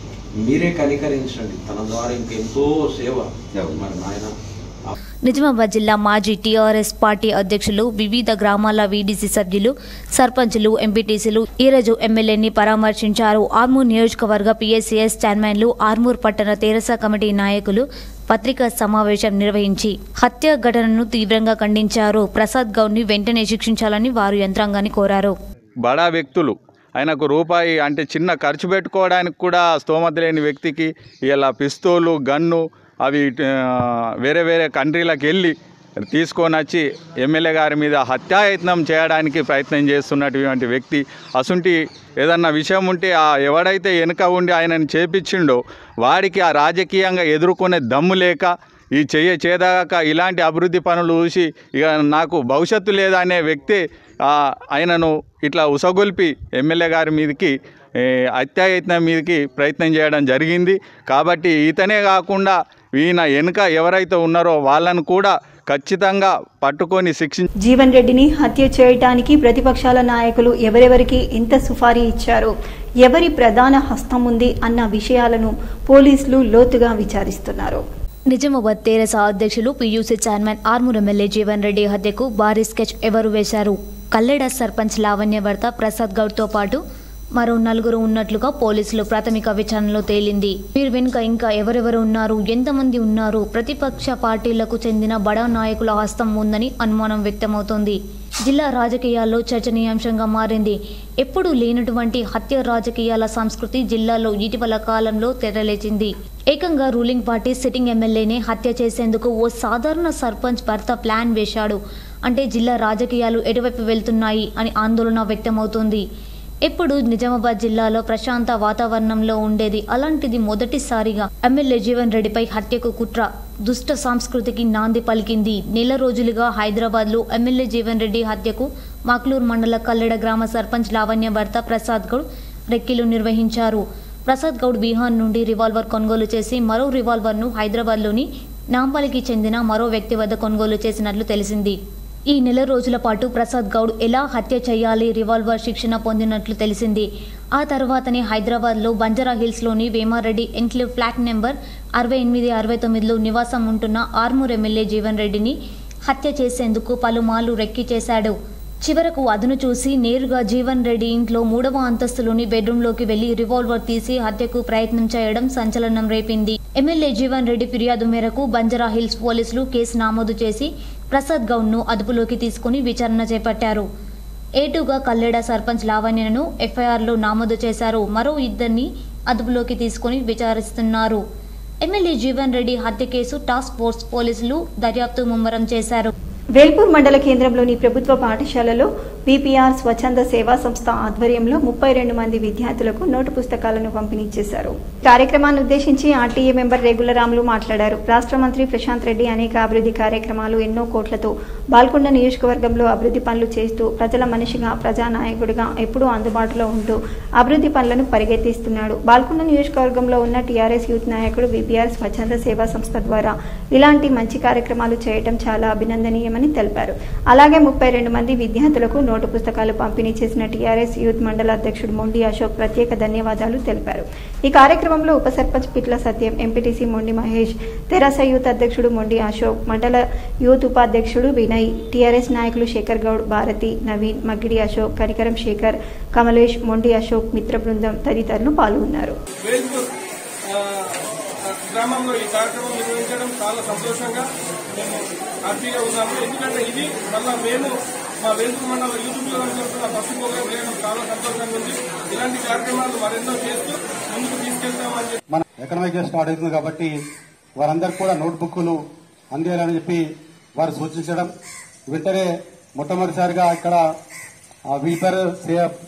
మీరే కనికరించండి తన ద్వారా ఇంకెంతో సేవ మరి నాయన నిజామాబాద్ జిల్లా మాజీ టీఆర్ఎస్ పార్టీ అధ్యక్షులు వివిధ గ్రామాల వీడీసీ సభ్యులు సర్పంచులు ఎంపీటీసీలు ఈరోజు ఎమ్మెల్యేని పరామర్శించారు ఆర్మూర్ నియోజకవర్గ పీఎస్సీఎస్ చైర్మన్లు ఆర్మూర్ పట్టణ తెరసా కమిటీ నాయకులు పత్రికా సమావేశం నిర్వహించి హత్య ఘటనను తీవ్రంగా ఖండించారు ప్రసాద్ గౌడ్ని వెంటనే శిక్షించాలని వారు యంత్రాంగాన్ని కోరారు బడా వ్యక్తులు ఆయనకు రూపాయి అంటే చిన్న ఖర్చు పెట్టుకోవడానికి కూడా స్తోమత లేని వ్యక్తికి ఇలా పిస్తోలు గన్ను అవి ఆ, వేరే వేరే కంట్రీలకు వెళ్ళి తీసుకొని వచ్చి ఎమ్మెల్యే గారి మీద హత్యాయత్నం చేయడానికి ప్రయత్నం చేస్తున్నటువంటి వ్యక్తి అసుంటి ఏదన్నా విషయం ఉంటే ఆ ఎవడైతే వెనుక ఉండి ఆయనను చేపించిండో వాడికి ఆ రాజకీయంగా ఎదుర్కొనే దమ్ము లేక ఈ చెయ్య చేదాక ఇలాంటి అభివృద్ధి పనులు చూసి ఇక నాకు భవిష్యత్తు లేదా అనే వ్యక్తి ఆ, ఆయనను ఇట్లా ఉసగొల్పి ఎమ్మెల్యే గారి మీదకి ఏ, హత్యాయత్నం మీదకి ప్రయత్నం చేయడం జరిగింది కాబట్టి ఇతనే కాకుండా ఈయన వెనుక ఎవరైతే ఉన్నారో వాళ్ళను కూడా ఖచ్చితంగా పట్టుకొని శిక్షించి జీవన్ రెడ్డిని హత్య చేయటానికి ప్రతిపక్షాల నాయకులు ఎవరెవరికి ఎంత సుఫారీ ఇచ్చారు ఎవరి ప్రధాన హస్తం ఉంది అన్న విషయాలను పోలీసులు లోతుగా విచారిస్తున్నారు నిజామాబాద్ తెరస అధ్యక్షులు PUC chairman Armoor MLA Jeevan Reddy హత్యకు భారీ స్కెచ్ ఎవరు వేశారు కల్లెడ సర్పంచ్ లావణ్య భర్త ప్రసాద్ గౌడ్తో పాటు మరో నలుగురు ఉన్నట్లుగా పోలీసులు ప్రాథమిక విచారణలో తేలింది వీరు వెనుక ఇంకా ఎవరెవరు ఉన్నారు ఎంతమంది ఉన్నారు ప్రతిపక్ష పార్టీలకు చెందిన బడా నాయకుల హస్తం ఉందని అనుమానం వ్యక్తమవుతోంది జిల్లా రాజకీయాల్లో చర్చనీయాంశంగా మారింది ఎప్పుడూ లేనటువంటి హత్య రాజకీయాల సంస్కృతి జిల్లాలో ఇటీవల కాలంలో తెరలేచింది ఏకంగా రూలింగ్ పార్టీ సిట్టింగ్ ఎమ్మెల్యేనే హత్య చేసేందుకు ఓ సాధారణ సర్పంచ్ భర్త ప్లాన్ వేశాడు అంటే జిల్లా రాజకీయాలు ఎటువైపు వెళ్తున్నాయి అని ఆందోళన వ్యక్తమవుతోంది ఎప్పుడు నిజామాబాద్ జిల్లాలో ప్రశాంత వాతావరణంలో ఉండేది అలాంటిది మొదటిసారిగా ఎమ్మెల్యే జీవన్ రెడ్డిపై హత్యకు కుట్ర దుష్ట సంస్కృతికి నాంది పలికింది నెల రోజులుగా హైదరాబాద్లో ఎమ్మెల్యే జీవన్ రెడ్డి హత్యకు మాక్లూర్ మండల కల్లెడ గ్రామ సర్పంచ్ లావణ్య భర్త ప్రసాద్ గౌడ్ రెక్కిలు నిర్వహించారు ప్రసాద్ గౌడ్ బీహార్ నుండి రివాల్వర్ కొనుగోలు చేసి మరో రివాల్వర్ను హైదరాబాద్లోని నాంపల్లికి చెందిన మరో వ్యక్తి వద్ద కొనుగోలు చేసినట్లు తెలిసింది ఈ నెల రోజుల పాటు ప్రసాద్ గౌడ్ ఎలా హత్య చేయాలి రివాల్వర్ శిక్షణ పొందినట్లు తెలిసింది ఆ తర్వాతనే హైదరాబాద్లో బంజారా హిల్స్లోని వేమారెడ్డి ఎన్క్లేవ్ ఫ్లాట్ నెంబర్ అరవై ఎనిమిది అరవై తొమ్మిదిలో నివాసం ఉంటున్న ఆర్మూర్ ఎమ్మెల్యే జీవన్ రెడ్డిని హత్య చేసేందుకు పలుమార్లు రెక్కి చేశాడు చివరకు అదును చూసి నేరుగా జీవన్ రెడ్డి ఇంట్లో మూడవ అంతస్తులోని బెడ్రూమ్లోకి వెళ్లి రివాల్వర్ తీసి హత్యకు ప్రయత్నం చేయడం సంచలనం రేపింది ఎమ్మెల్యే జీవన్ రెడ్డి ఫిర్యాదు మేరకు బంజారా హిల్స్ పోలీసులు కేసు నమోదు చేసి ప్రసాద్ గౌడ్ను అదుపులోకి తీసుకుని విచారణ చేపట్టారు ఏటుగా కల్లెడ సర్పంచ్ లావణ్యను ఎఫ్ఐఆర్లో నమోదు చేశారు మరో ఇద్దరిని అదుపులోకి తీసుకుని విచారిస్తున్నారు ఎమ్మెల్యే జీవన్ రెడ్డి హత్య కేసు టాస్క్ ఫోర్స్ పోలీసులు దర్యాప్తు ముమ్మరం చేశారు వేల్పూర్ మండల కేంద్రంలోని ప్రభుత్వ పాఠశాలలో విపిఆర్ స్వచ్ఛంద సేవా సంస్థ ఆధ్వర్యంలో ముప్పై రెండు మంది విద్యార్థులకు నోటు పుస్తకాలను పంపిణీ చేశారు కార్యక్రమాన్ని ఉద్దేశించి ఆర్టీఏ మెంబర్ రేగులరాములు మాట్లాడారు రాష్ట్ర మంత్రి ప్రశాంత్ రెడ్డి అనేక అభివృద్ధి కార్యక్రమాలు ఎన్నో కోట్లతో బాల్కొండ నియోజకవర్గంలో అభివృద్ధి పనులు చేస్తూ ప్రజల మనిషిగా ప్రజానాయకుడిగా ఎప్పుడూ అందుబాటులో ఉంటూ అభివృద్ధి పనులను పరిగెత్తిస్తున్నాడు బాల్కొండ నియోజకవర్గంలో ఉన్న టీఆర్ఎస్ యూత్ నాయకుడు విపిఆర్ స్వచ్ఛంద సేవా సంస్థ ద్వారా ఇలాంటి మంచి కార్యక్రమాలు చేయడం చాలా అభినందనీయమని తెలిపారు అలాగే ముప్పై రెండు మంది విద్యార్థులకు నోటు పుస్తకాలు పంపిణీ చేసిన టీఆర్ఎస్ యూత్ మండల అధ్యక్షుడు మొండి అశోక్ ప్రత్యేక ధన్యవాదాలు తెలిపారు ఈ కార్యక్రమంలో ఉప సర్పంచ్ పిట్ల సత్యం ఎంపీటీసీ మొండి మహేష్ తెరాస యూత్ అధ్యక్షుడు మొండి అశోక్ మండల యూత్ ఉపాధ్యక్షుడు వినయ్ టీఆర్ఎస్ నాయకులు శేఖర్ గౌడ్ భారతి నవీన్ మగ్గిడి అశోక్ కనికరం శేఖర్ కమలేష్ మొండి అశోక్ మిత్ర బృందం తదితరులు పాల్గొన్నారు వేల్పూర్ ఆ, ఆ, గ్రామంలో ఈ కార్యక్రమం నిర్వహించడం చాలా సంతోషంగా మేము హ్యాపీగా ఉన్నాము ఎందుకంటే ఇది మళ్ళా మేము మా వేల్పూర్ మండల యూట్యూబ్లో జరుగుతున్న ఫస్ట్ ప్రోగ్రాం చేయడం చాలా సంతోషంగా ఉంది ఇలాంటి కార్యక్రమాలు మరెన్నో చేస్తూ ముందుకు తీసుకెళ్తామని చెప్పి మన ఎకనామిక్ ఇయర్ స్టార్ట్ అవుతుంది కాబట్టి వారందరికీ కూడా నోట్బుక్లు అందేయాలని చెప్పి వారు సూచించడం వెంటనే మొట్టమొదటిసారిగా ఇక్కడ వీల్పేర్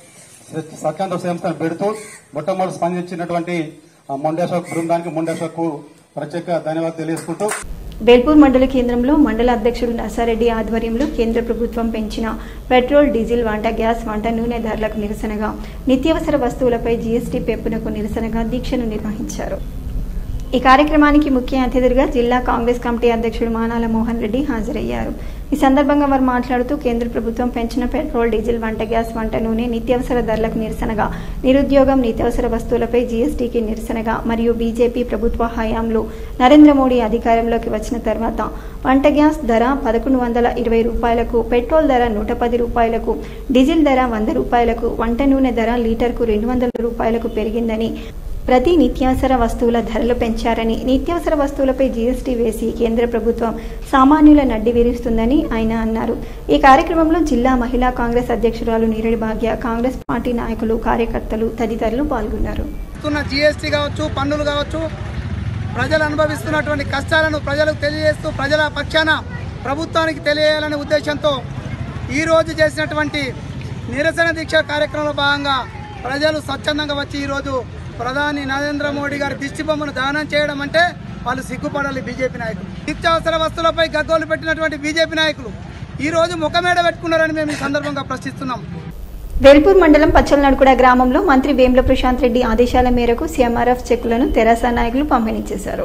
స్వచ్ఛంద సంస్థను పెడుతూ మొట్టమొదటి స్పందించినటువంటి ఆ, మొండేశ్వర్ బృందానికి మొండేశ్వర్కు ప్రత్యేక ధన్యవాదాలు తెలియజేసుకుంటూ బేల్పూర్ మండల కేంద్రంలో మండల అధ్యక్షుడు నర్సారెడ్డి ఆధ్వర్యంలో కేంద్ర ప్రభుత్వం పెంచిన పెట్రోల్ డీజిల్ వంట గ్యాస్ వంట నూనె ధరలకు నిరసనగా నిత్యావసర వస్తువులపై జీఎస్టీ పెంపునకు నిరసనగా దీక్షను నిర్వహించారు ఈ కార్యక్రమానికి ముఖ్య అతిథులుగా జిల్లా కాంగ్రెస్ కమిటీ అధ్యక్షుడు మానాల మోహన్ రెడ్డి హాజరయ్యారు ఈ సందర్భంగా వారు మాట్లాడుతూ కేంద్ర ప్రభుత్వం పెంచిన పెట్రోల్ డీజిల్ వంట గ్యాస్ వంట నూనె నిత్యావసర ధరలకు నిరసనగా నిరుద్యోగం నిత్యావసర వస్తువులపై జీఎస్టీకి నిరసనగా మరియు బీజేపీ ప్రభుత్వ హయాంలో నరేంద్ర మోడీ అధికారంలోకి వచ్చిన తర్వాత వంట గ్యాస్ ధర పదకొండు వందల ఇరవై రూపాయలకు పెట్రోల్ ధర నూట పది రూపాయలకు డీజిల్ ధర వంద రూపాయలకు వంట నూనె ధర లీటర్కు రెండు వందల రూపాయలకు పెరిగిందని ప్రతి నిత్యావసర వస్తువుల ధరలు పెంచారని నిత్యావసర వస్తువులపై జీఎస్టీ వేసి కేంద్ర ప్రభుత్వం సామాన్యుల నడ్డి విరుస్తుందని ఆయన అన్నారు ఈ కార్యక్రమంలో జిల్లా మహిళా కాంగ్రెస్ అధ్యక్షురాలు నీరడి భాగ్య కాంగ్రెస్ పార్టీ నాయకులు కార్యకర్తలు తదితరులు పాల్గొన్నారు ఇస్తున్న జీఎస్టీ కావచ్చు పన్నులు కావచ్చు ప్రజలు అనుభవిస్తున్నటువంటి కష్టాలను ప్రజలకు తెలియజేస్తూ ప్రజల పక్షాన ప్రభుత్వానికి తెలియజేయాలనే ఉద్దేశంతో ఈరోజు చేసినటువంటి నిరసన దీక్ష కార్యక్రమంలో భాగంగా ప్రజలు స్వచ్ఛందంగా వచ్చి ఈరోజు ప్రధాని నరేంద్ర మోడీ గారి దిష్టి బొమ్మను దానం చేయడం అంటే వాళ్ళు సిగ్గుపడాలి బీజేపీ నాయకులు నిత్యావసర వస్తువులపై గగ్గోలు పెట్టినటువంటి బీజేపీ నాయకులు ఈరోజు ముఖమేడ పెట్టుకున్నారని మేము ఈ సందర్భంగా ప్రశ్నిస్తున్నాం వేల్పూర్ మండలం పచ్చలనడుకుడ గ్రామంలో మంత్రి వేముల ప్రశాంత్ రెడ్డి ఆదేశాల మేరకు సీఎంఆర్ఎఫ్ చెక్కులను తెరాస నాయకులు పంపిణీ చేశారు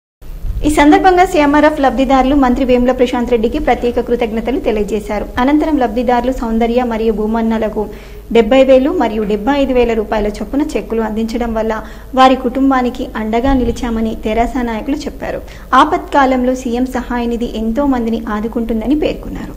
ఈ సందర్భంగా సీఎంఆర్ఎఫ్ లబ్ధిదారులు మంత్రి వేముల ప్రశాంత్ రెడ్డికి ప్రత్యేక కృతజ్ఞతలు తెలియజేశారు అనంతరం లబ్ధిదారులు సౌందర్య మరియు భూమన్నలకు డెబ్బై వేలు మరియు డెబ్బై ఐదు వేల రూపాయల చొప్పున చెక్కులు అందించడం వల్ల వారి కుటుంబానికి అండగా నిలిచామని తెరాస నాయకులు చెప్పారు ఆపత్కాలంలో సీఎం సహాయ నిధి ఎంతో మందిని ఆదుకుంటుందని పేర్కొన్నారు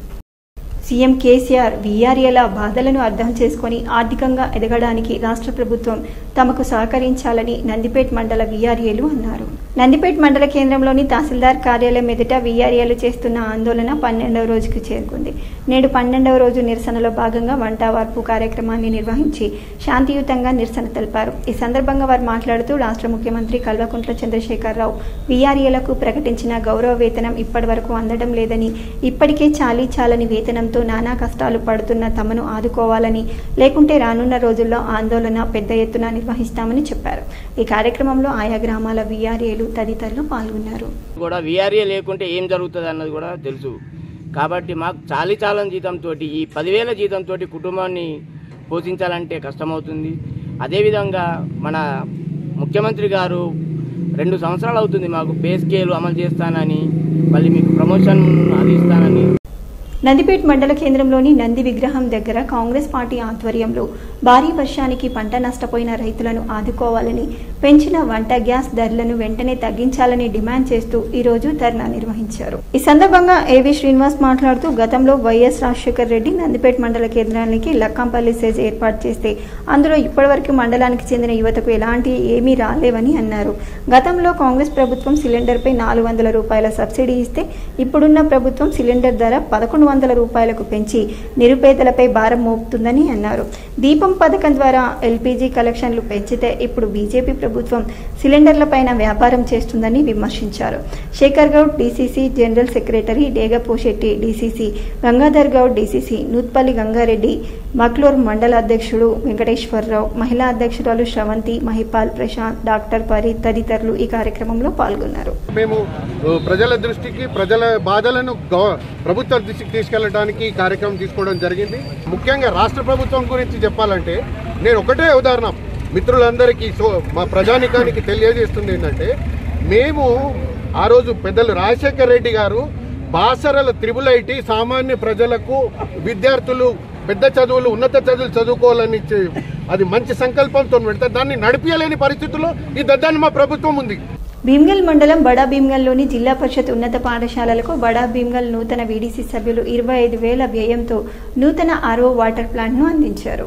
సీఎం కేసీఆర్ వీఆర్ఏల బాధలను అర్థం చేసుకొని ఆర్థికంగా ఎదగడానికి రాష్ట్ర ప్రభుత్వం తమకు సహకరించాలని నందిపేట్ మండల వీఆర్ఏలు అన్నారు నందిపేట్ మండల కేంద్రంలోని తహసీల్దార్ కార్యాలయం ఎదుట వీఆర్ఏలు చేస్తున్న ఆందోళన పన్నెండవ రోజుకు చేరుకుంది నేడు పన్నెండవ రోజు నిరసనలో భాగంగా వంట వార్పు కార్యక్రమాన్ని నిర్వహించి శాంతియుతంగా నిరసన తెలిపారు ఈ సందర్భంగా వారు మాట్లాడుతూ రాష్ట్ర ముఖ్యమంత్రి కల్వకుంట్ల చంద్రశేఖరరావు వీఆర్ఏలకు ప్రకటించిన గౌరవ వేతనం ఇప్పటి వరకు అందడం లేదని ఇప్పటికే చాలీ చాలని వేతనంతో నానా కష్టాలు పడుతున్న తమను ఆదుకోవాలని లేకుంటే రానున్న రోజుల్లో ఆందోళన పెద్ద ఎత్తున నిర్వహిస్తామని చెప్పారు ఈ కార్యక్రమంలో ఆయా గ్రామాల వీఆర్ఏలు తదితరులు పాల్గొన్నారు కూడా వీఆర్ఏ లేకుంటే ఏం జరుగుతుంది అన్నది కూడా తెలుసు కాబట్టి మాకు చాలీ చాలని జీతంతో ఈ పదివేల జీతంతో కుటుంబాన్ని పోషించాలంటే కష్టమవుతుంది అదేవిధంగా మన ముఖ్యమంత్రి గారు రెండు సంవత్సరాలు అవుతుంది మాకు పే స్కేల్ అమలు చేస్తానని మళ్ళీ మీకు ప్రమోషన్ అది ఇస్తానని నందిపేట్ మండల కేంద్రంలోని నంది విగ్రహం దగ్గర కాంగ్రెస్ పార్టీ ఆధ్వర్యంలో భారీ వర్షానికి పంట నష్టపోయిన రైతులను ఆదుకోవాలని పెంచిన వంట గ్యాస్ ధరలను వెంటనే తగ్గించాలని డిమాండ్ చేస్తూ ఈ రోజు ధర్నా నిర్వహించారు ఈ సందర్భంగా ఏవి శ్రీనివాస్ మాట్లాడుతూ గతంలో వైఎస్ రాజశేఖర్ రెడ్డి నందిపేట్ మండల కేంద్రానికి లక్కంపల్లి సెజ్ ఏర్పాటు చేస్తే అందులో ఇప్పటివరకు మండలానికి చెందిన యువతకు ఎలాంటి ఏమీ రాలేవని అన్నారు గతంలో కాంగ్రెస్ ప్రభుత్వం సిలిండర్పై నాలుగు వందల రూపాయల సబ్సిడీ ఇస్తే ఇప్పుడున్న ప్రభుత్వం సిలిండర్ ధర పదకొండు వందల రూపాయలకు పెంచి నిరుపేదలపై భారం మోపుతుందని అన్నారు దీపం పథకం ద్వారా ఎల్పీజీ కలెక్షన్లు పెంచితే ఇప్పుడు బీజేపీ ప్రభుత్వం సిలిండర్లపైన వ్యాపారం చేస్తుందని విమర్శించారు Shekar Goud DCC general secretary Dega Poshetti DCC Gangadhar Goud DCC Nuthpalli Gangareddy Makloor మండల అధ్యక్షుడు వెంకటేశ్వరరావు మహిళా అధ్యక్షురాలు శ్రవంతి మహిపాల్ ప్రశాంత్ డాక్టర్ పరి తదితరులు ఈ కార్యక్రమంలో పాల్గొన్నారు మేము ఆ, ప్రజల దృష్టికి ప్రజల బాధలను గవ- ప్రభుత్వ దృష్టికి తీసుకెళ్లడానికి ఈ కార్యక్రమం తీసుకోవడం జరిగింది ముఖ్యంగా రాష్ట్ర ప్రభుత్వం గురించి చెప్పాలంటే నేను ఒకటే ఉదాహరణ మిత్రులందరికీ సో మా ప్రజానికానికి తెలియజేస్తుంది ఏంటంటే మేము ఆ రోజు పెద్దలు రాజశేఖర్ రెడ్డి గారు బాసరల త్రిబుల్ ఐటి సామాన్య ప్రజలకు విద్యార్థులు పెద్ద చదువులు ఉన్నత చదువులు చదువుకోవాలని చె- అది మంచి సంకల్పంతో పెడితే దాన్ని నడిపించలేని పరిస్థితుల్లో ఈ దద్దాన్ని మా ప్రభుత్వం ఉంది భీమ్గల్ మండలం బడా భీమ్గల్లోని జిల్లా పరిషత్ ఉన్నత పాఠశాలలకు బడా భీమ్గల్ నూతన వీడీసీ సభ్యులు ఇరవై ఐదు వేల వ్యయంతో నూతన ఆర్ఓ వాటర్ ప్లాంట్ను అందించారు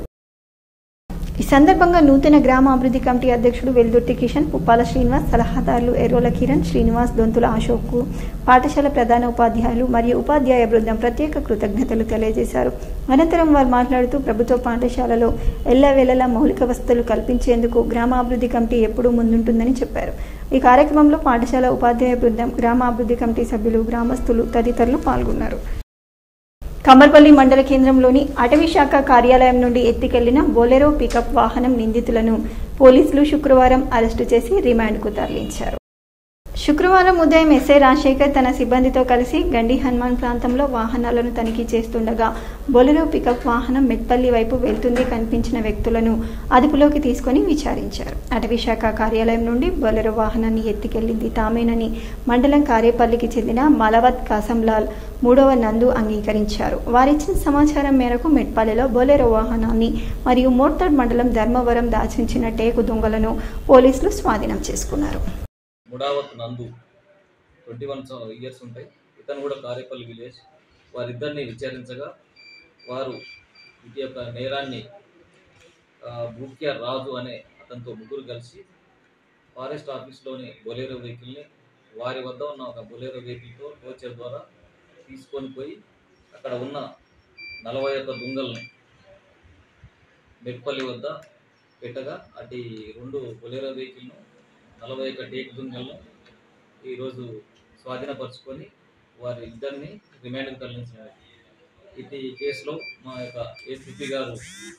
ఈ సందర్భంగా నూతన గ్రామ అభివృద్ధి కమిటీ అధ్యక్షుడు వెల్దుర్తి కిషన్ పుప్పాల శ్రీనివాస్ సలహాదారులు ఎర్రోల కిరణ్ శ్రీనివాస్ దొంతుల అశోక్ పాఠశాల ప్రధాన ఉపాధ్యాయులు మరియు ఉపాధ్యాయ బృందం ప్రత్యేక కృతజ్ఞతలు తెలియజేశారు అనంతరం వారు మాట్లాడుతూ ప్రభుత్వ పాఠశాలలో ఎల్లవేళలా మౌలిక వసతులు కల్పించేందుకు గ్రామాభివృద్ధి కమిటీ ఎప్పుడూ ముందుంటుందని చెప్పారు ఈ కార్యక్రమంలో పాఠశాల ఉపాధ్యాయ బృందం గ్రామాభివృద్ధి కమిటీ సభ్యులు గ్రామస్తులు తదితరులు పాల్గొన్నారు కమర్పల్లి మండల కేంద్రంలోని అటవీ శాఖ కార్యాలయం నుండి ఎత్తికెళ్లిన బొలెరో పికప్ వాహనం నిందితులను పోలీసులు శుక్రవారం అరెస్టు చేసి రిమాండ్కు తరలించారు శుక్రవారం ఉదయం ఎస్ఐ రాజశేఖర్ తన సిబ్బందితో కలిసి గండి హనుమాన్ ప్రాంతంలో వాహనాలను తనిఖీ చేస్తుండగా బొలెరో పికప్ వాహనం మెట్పల్లి వైపు వెళ్తుంది కనిపించిన వ్యక్తులను అదుపులోకి తీసుకుని విచారించారు అటవీ శాఖ కార్యాలయం నుండి బొలెరో వాహనాన్ని ఎత్తికెళ్లింది తామేనని మండలం కారేపల్లికి చెందిన మలవత్ కాసంలాల్ మూడవ నందు అంగీకరించారు వారిచ్చిన సమాచారం మేరకు మెట్పల్లిలో బొలెరో వాహనాన్ని మరియు మోర్తడ్ మండలం ధర్మవరం దాచించిన టేకు దొంగలను పోలీసులు స్వాధీనం చేసుకున్నారు ముడావత్ నందు ట్వంటీ వన్ ఇయర్స్ ఉంటాయి ఇతను కూడా కారేపల్లి విలేజ్ వారిద్దరిని విచారించగా వారు ఇది యొక్క నేరాన్ని ఆ, ముఖ్య రాజు అనే అతనితో ముగ్గురు కలిసి ఫారెస్ట్ ఆఫీస్లోని బొలేరో వెహికల్ని వారి వద్ద ఉన్న ఒక బొలేరో వెహికల్తో టోచర్ ద్వారా తీసుకొని పోయి అక్కడ ఉన్న నలభై ఒక్క దుంగల్ని మెట్పల్లి వద్ద పెట్టగా అటు రెండు బొలేరో వెహికల్ను నలభై ఒక్క టేక్ దుంగలను ఈరోజు స్వాధీనపరుచుకొని వారి ఇద్దరిని రిమాండ్కి తరలించినారు ఇది కేసులో మా యొక్క ఏసీపీ గారు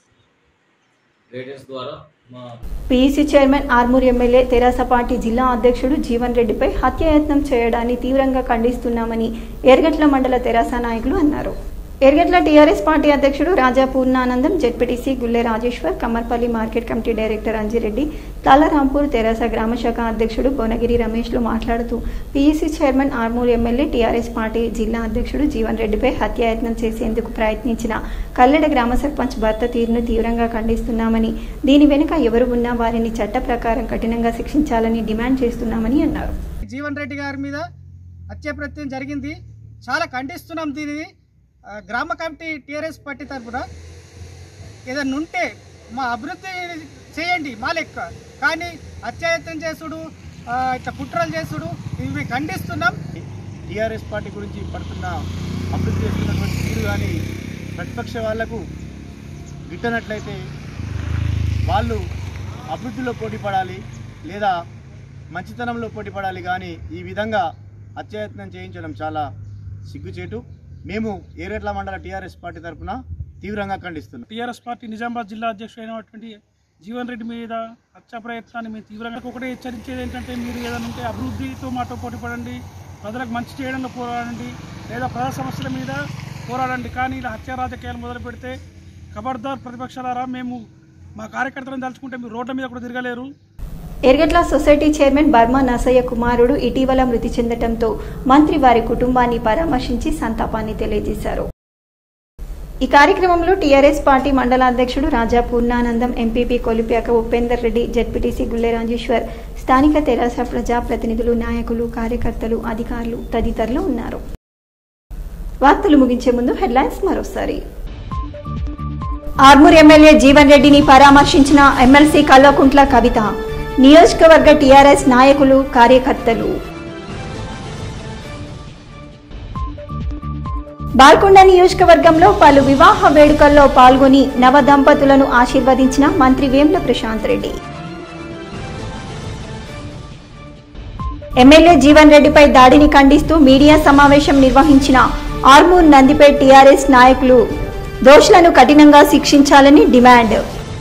గైడెన్స్ ద్వారా మా PEC chairman Armoor MLA Terasa party జిల్లా అధ్యక్షుడు జీవన్ రెడ్డిపై హత్యాయత్నం చేయడాన్ని తీవ్రంగా ఖండిస్తున్నామని ఎర్గట్ల మండల తెరాస నాయకులు అన్నారు ఎర్గట్ల టీఆర్ఎస్ పార్టీ అధ్యక్షుడు Raja Purnanandam ZPTC Gulle Rajeshwar Kammarpalli market committee director Anjireddy Talarampur Terasa గ్రామ శాఖ అధ్యక్షుడు భువనగిరి రమేష్లు మాట్లాడుతూ PEC chairman Armoor MLA TRS party జిల్లా అధ్యక్షుడు జీవన్ రెడ్డిపై హత్యాయత్నం చేసేందుకు ప్రయత్నించిన కల్లెడ గ్రామ సర్పంచ్ భర్త తీరును తీవ్రంగా ఖండిస్తున్నామని దీని వెనుక ఎవరు ఉన్నా వారిని చట్ట ప్రకారం కఠినంగా శిక్షించాలని డిమాండ్ చేస్తున్నామని అన్నారు జీవన్ రెడ్డి గారి మీద హత్య ప్రయత్నం జరిగింది చాలా ఖండిస్తున్నాం దీనిని ఆ, గ్రామ కమిటీ టీఆర్ఎస్ పార్టీ తరఫున ఏదైనా ఉంటే మా అభివృద్ధి చేయండి మా లెక్క కానీ హత్యాయత్నం చేసుడు ఆ, ఇట్లా కుట్రలు చేసుడు ఇవి ఖండిస్తున్నాం టీఆర్ఎస్ పార్టీ గురించి పడుతున్న అభివృద్ధి చేస్తున్నటువంటి తీరు కానీ ప్రతిపక్ష వాళ్లకు గిట్టనట్లయితే వాళ్ళు అభివృద్ధిలో పోటీ పడాలి లేదా మంచితనంలో పోటీ పడాలి కానీ ఈ విధంగా హత్యాయత్నం చేయించడం చాలా సిగ్గుచేటు మేము ఏరేట్ల మండల టీఆర్ఎస్ పార్టీ తరఫున తీవ్రంగా ఖండిస్తున్నాం టీఆర్ఎస్ పార్టీ నిజామాబాద్ జిల్లా అధ్యక్షుడు అయినటువంటి జీవన్ రెడ్డి మీద హత్యా ప్రయత్నాన్ని మేము తీవ్రంగా ఒకటే హెచ్చరించేది ఏంటంటే మీరు ఏదైనా ఉంటే అభివృద్ధితో మాతో పోటీ పడండి ప్రజలకు మంచి చేయడంలో పోరాడండి లేదా ప్రజా సమస్యల మీద పోరాడండి కానీ ఇలా హత్యా రాజకీయాలు మొదలు పెడితే ఖబర్దార్ ప్రతిపక్షాలారా మేము మా కార్యకర్తలను తలుచుకుంటే మీరు రోడ్ల మీద కూడా తిరగలేరు ఎర్గట్ల సొసైటీ చైర్మన్ బర్మా నసయ్య కుమారుడు ఇటీవల మృతి చెందటంతో మంత్రి వారి కుటుంబాన్ని పరామర్శించి సంతాపాన్ని తెలియజేశారు ఈ కార్యక్రమంలో టీఆర్ఎస్ పార్టీ మండల అధ్యక్షుడు రాజా పూర్ణానందం ఎంపీపీ కొలిప్యాక ఉపేందర్ రెడ్డి జడ్పీటీసీ గుల్లె రాజేశ్వర్ స్థానిక తెరాస ప్రజా ప్రతినిధులు నాయకులు కార్యకర్తలు అధికారులు తదితరులు ఉన్నారు వార్తలు ముగించే ముందు హెడ్లైన్స్ మరోసారి ఆర్మూర్ ఎమ్మెల్యే జీవన్ రెడ్డిని పరామర్శించిన ఎమ్మెల్సీ కల్వకుంట్ల కవిత నియోజకవర్గ టీఆర్ఎస్ నాయకులు కార్యకర్తలు బాల్కొండ నియోజకవర్గంలో పలు వివాహ వేడుకల్లో పాల్గొని నవ దంపతులను ఆశీర్వదించిన మంత్రి వేముల ప్రశాంత్ రెడ్డి ఎమ్మెల్యే జీవన్ రెడ్డిపై దాడిని ఖండిస్తూ మీడియా సమావేశం నిర్వహించిన ఆర్మూర్ నందిపేట్ టీఆర్ఎస్ నాయకులు దోషులను కఠినంగా శిక్షించాలని డిమాండ్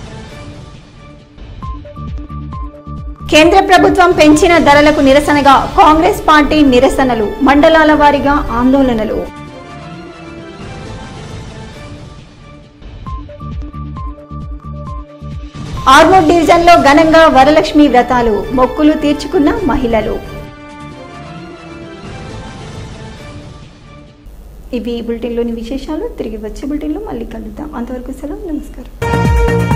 కేంద్ర ప్రభుత్వం పెంచిన ధరలకు నిరసనగా కాంగ్రెస్ పార్టీ నిరసనలు మండలాల వారీగా ఆందోళనలు ఆర్మూర్ డివిజన్లో ఘనంగా వరలక్ష్మి వ్రతాలు మొక్కులు తీర్చుకున్న మహిళలు ఇవి ఈ బులెటిన్లోని విశేషాలు తిరిగి వచ్చే బులెటిన్లో మళ్ళీ కలుద్దాం అంతవరకు సెలవు నమస్కారం